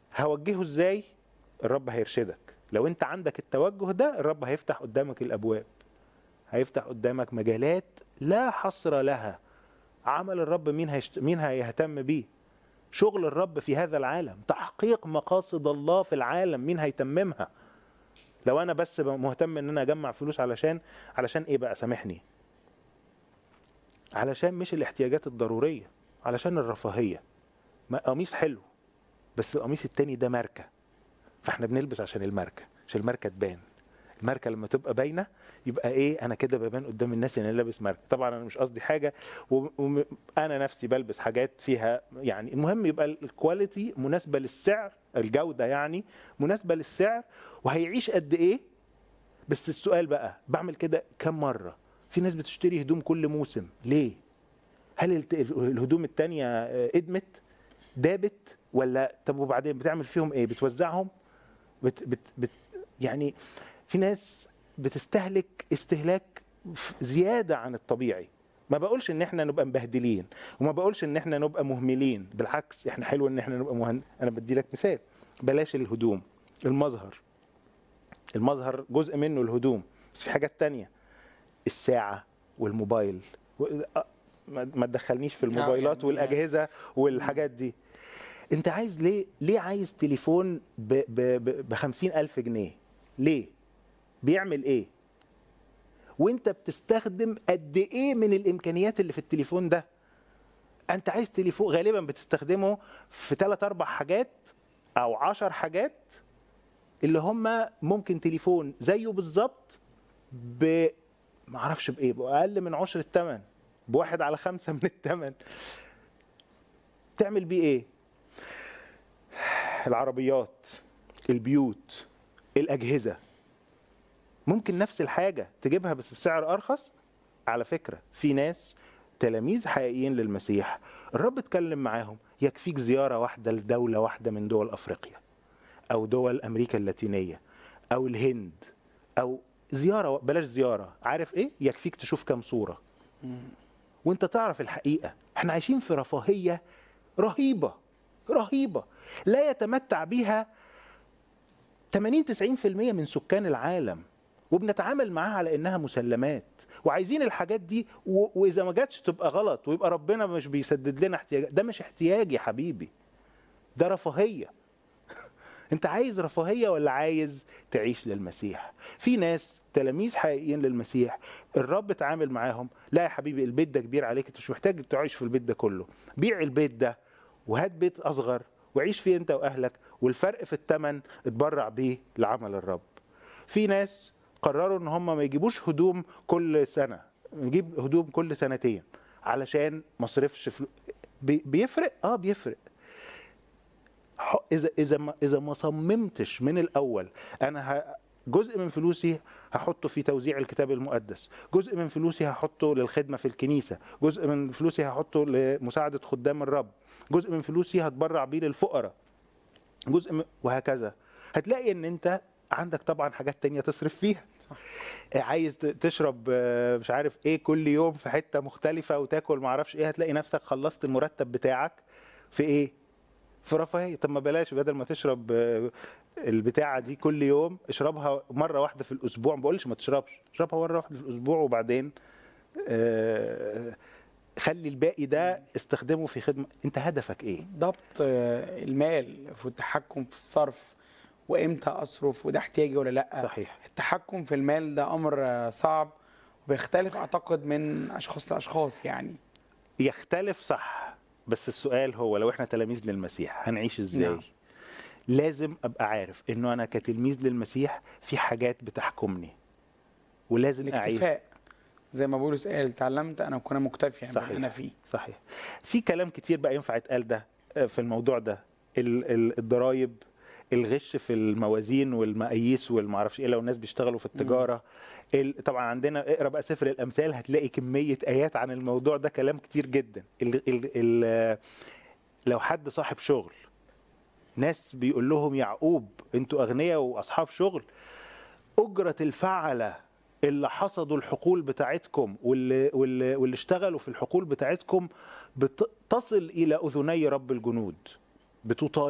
هوجهه ازاي الرب هيرشدك لو انت عندك التوجه ده الرب هيفتح قدامك الابواب هيفتح قدامك مجالات لا حصر لها عمل الرب مين هيشت... مين هيهتم بيه شغل الرب في هذا العالم تحقيق مقاصد الله في العالم مين هيتممها لو انا بس مهتم ان انا اجمع فلوس علشان علشان ايه بقى سامحني علشان مش الاحتياجات الضروريه علشان الرفاهيه ما قميص حلو بس القميص التاني ده ماركه فاحنا بنلبس عشان الماركه عشان الماركه تبان الماركه لما تبقى باينه يبقى ايه انا كده ببان قدام الناس ان انا لابس ماركه طبعا انا مش قصدي حاجه وانا نفسي بلبس حاجات فيها يعني المهم يبقى الكواليتي مناسبه للسعر الجوده يعني مناسبه للسعر وهيعيش قد ايه بس السؤال بقى بعمل كده كم مره في ناس بتشتري هدوم كل موسم ليه هل الهدوم التانية ادمت دابت ولا طب وبعدين بتعمل فيهم ايه بتوزعهم بت بت بت يعني في ناس بتستهلك استهلاك زياده عن الطبيعي ما بقولش ان احنا نبقى مبهدلين وما بقولش ان احنا نبقى مهملين بالعكس احنا حلو ان احنا نبقى مهن... انا بدي لك مثال بلاش الهدوم المظهر المظهر جزء منه الهدوم بس في حاجات تانية الساعة والموبايل ما تدخلنيش في الموبايلات والاجهزة والحاجات دي انت عايز ليه ليه عايز تليفون ب ب ب 50000 جنيه ليه بيعمل ايه وانت بتستخدم قد ايه من الامكانيات اللي في التليفون ده انت عايز تليفون غالبا بتستخدمه في 3 4 حاجات او 10 حاجات اللي هم ممكن تليفون زيه بالظبط ب معرفش بايه باقل من عشر الثمن بواحد على خمسة من الثمن تعمل بيه ايه العربيات البيوت الاجهزه ممكن نفس الحاجه تجيبها بس بسعر ارخص على فكره في ناس تلاميذ حقيقيين للمسيح الرب اتكلم معاهم يكفيك زياره واحده لدوله واحده من دول افريقيا او دول امريكا اللاتينيه او الهند او زياره بلاش زياره عارف ايه يكفيك تشوف كام صوره وانت تعرف الحقيقه احنا عايشين في رفاهيه رهيبه رهيبه لا يتمتع بها 80 90% من سكان العالم وبنتعامل معاها على انها مسلمات وعايزين الحاجات دي و... واذا ما جاتش تبقى غلط ويبقى ربنا مش بيسدد لنا احتياج ده مش احتياج يا حبيبي ده رفاهيه انت عايز رفاهيه ولا عايز تعيش للمسيح في ناس تلاميذ حقيقيين للمسيح الرب اتعامل معاهم لا يا حبيبي البيت ده كبير عليك انت مش محتاج تعيش في البيت ده كله بيع البيت ده وهات بيت اصغر وعيش فيه انت واهلك والفرق في الثمن اتبرع بيه لعمل الرب في ناس قرروا ان هم ما يجيبوش هدوم كل سنه نجيب هدوم كل سنتين علشان ما اصرفش فلو... بي... بيفرق اه بيفرق اذا اذا ما اذا ما صممتش من الاول انا ه... جزء من فلوسي هحطه في توزيع الكتاب المقدس جزء من فلوسي هحطه للخدمه في الكنيسه جزء من فلوسي هحطه لمساعده خدام الرب جزء من فلوسي هتبرع بيه للفقراء جزء من وهكذا هتلاقي ان انت عندك طبعا حاجات تانية تصرف فيها صح. عايز تشرب مش عارف ايه كل يوم في حتة مختلفة وتاكل معرفش ايه هتلاقي نفسك خلصت المرتب بتاعك في ايه في رفاهية طب ما بلاش بدل ما تشرب البتاعة دي كل يوم اشربها مرة واحدة في الأسبوع ما بقولش ما تشربش اشربها مرة واحدة في الأسبوع وبعدين خلي الباقي ده استخدمه في خدمة انت هدفك ايه ضبط المال في التحكم في الصرف وامتى اصرف وده احتياجي ولا لا صحيح التحكم في المال ده امر صعب وبيختلف اعتقد من اشخاص لاشخاص يعني يختلف صح بس السؤال هو لو احنا تلاميذ للمسيح هنعيش ازاي نعم. لازم ابقى عارف انه انا كتلميذ للمسيح في حاجات بتحكمني ولازم اعيش الاكتفاء زي ما بولس قال تعلمت ان اكون مكتفيا صحيح. بما انا فيه صحيح في كلام كتير بقى ينفع يتقال ده في الموضوع ده الضرايب الغش في الموازين والمقاييس والمعرفش ايه لو الناس بيشتغلوا في التجاره ال... طبعا عندنا اقرا بقى سفر الامثال هتلاقي كميه ايات عن الموضوع ده كلام كتير جدا ال... ال... ال... لو حد صاحب شغل ناس بيقول لهم يعقوب انتوا اغنياء واصحاب شغل اجره الفعله اللي حصدوا الحقول بتاعتكم واللي واللي, واللي اشتغلوا في الحقول بتاعتكم بتصل الى اذني رب الجنود بتطالب